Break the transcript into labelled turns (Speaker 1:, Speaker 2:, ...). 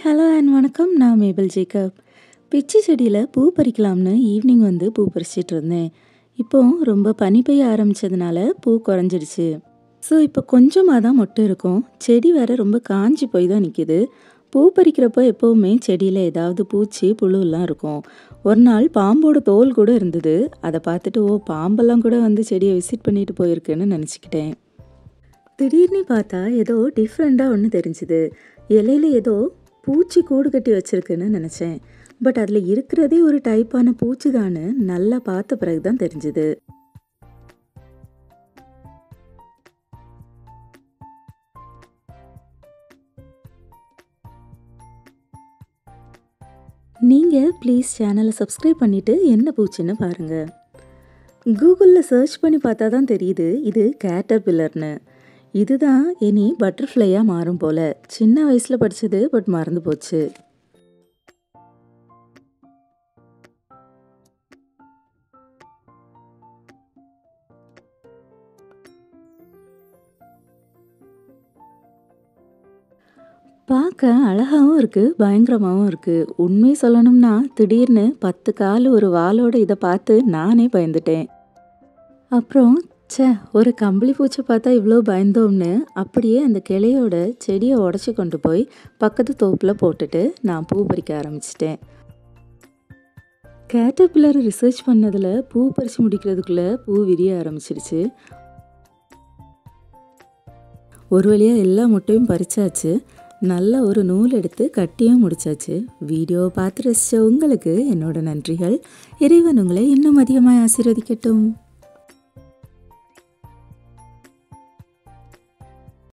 Speaker 1: hello and வணக்கம் நான் Mabel Jacob பிச்சி செடியில் பூ பறிக்கலாம்னு ஈவினிங் வந்து பூ பறிச்சிட்டு இருந்தேன் இப்போ ரொம்ப பனி பெய்ய ஆரம்பிச்சதுனால பூ குறைஞ்சிடுச்சு ஸோ இப்போ கொஞ்சமாக தான் மொட்டு இருக்கும் செடி வேற ரொம்ப காஞ்சி போய் தான் நிற்கிது பூ பறிக்கிறப்போ எப்போவுமே செடியில் ஏதாவது பூச்சி புழுலாம் இருக்கும் ஒரு நாள் பாம்போட தோல் கூட இருந்தது அதை பார்த்துட்டு ஓ பாம்பெல்லாம் கூட வந்து செடியை விசிட் பண்ணிட்டு போயிருக்குன்னு நினச்சிக்கிட்டேன் திடீர்னு பார்த்தா ஏதோ டிஃப்ரெண்ட்டாக ஒன்று தெரிஞ்சுது இலையில ஏதோ பூச்சி கூடு கட்டி வச்சிருக்குன்னு நினச்சேன் பட் அதில் இருக்கிறதே ஒரு டைப்பான பூச்சி தான்னு நல்லா பார்த்த பிறகு தான் தெரிஞ்சுது நீங்கள் ப்ளீஸ் சேனலை சப்ஸ்கிரைப் பண்ணிவிட்டு என்ன பூச்சின்னு பாருங்கள் கூகுளில் சர்ச் பண்ணி பார்த்தா தான் தெரியுது இது கேட்டர் பில்லர்னு இதுதான் இனி பட்டர்ஃப்ளையாக மாறும் போல் சின்ன வயசில் படித்தது பட் மறந்து போச்சு பார்க்க அழகாகவும் இருக்குது பயங்கரமாகவும் இருக்குது உண்மை சொல்லணும்னா திடீர்னு பத்து கால் ஒரு வாளோட இதை பார்த்து நானே பயந்துட்டேன் அப்புறம் ச்சே ஒரு கம்பளி பூச்சி பார்த்தா இவ்வளோ பயந்தோம்னு அப்படியே அந்த கிளையோட செடியை உடச்சி கொண்டு போய் பக்கத்து தோப்பில் போட்டுட்டு நான் பூ பறிக்க ஆரம்பிச்சிட்டேன் கேட்டர்பில்லர் ரிசர்ச் பண்ணதில் பூ பறித்து முடிக்கிறதுக்குள்ளே பூ விரிய ஆரம்பிச்சிடுச்சு ஒரு வழியாக எல்லா முட்டையும் பறிச்சாச்சு நல்ல ஒரு நூல் எடுத்து கட்டியும் முடிச்சாச்சு வீடியோவை பார்த்து ரசித்த உங்களுக்கு என்னோட நன்றிகள் இறைவன் உங்களை இன்னும் அதிகமாக ஆசீர்வதிக்கட்டும்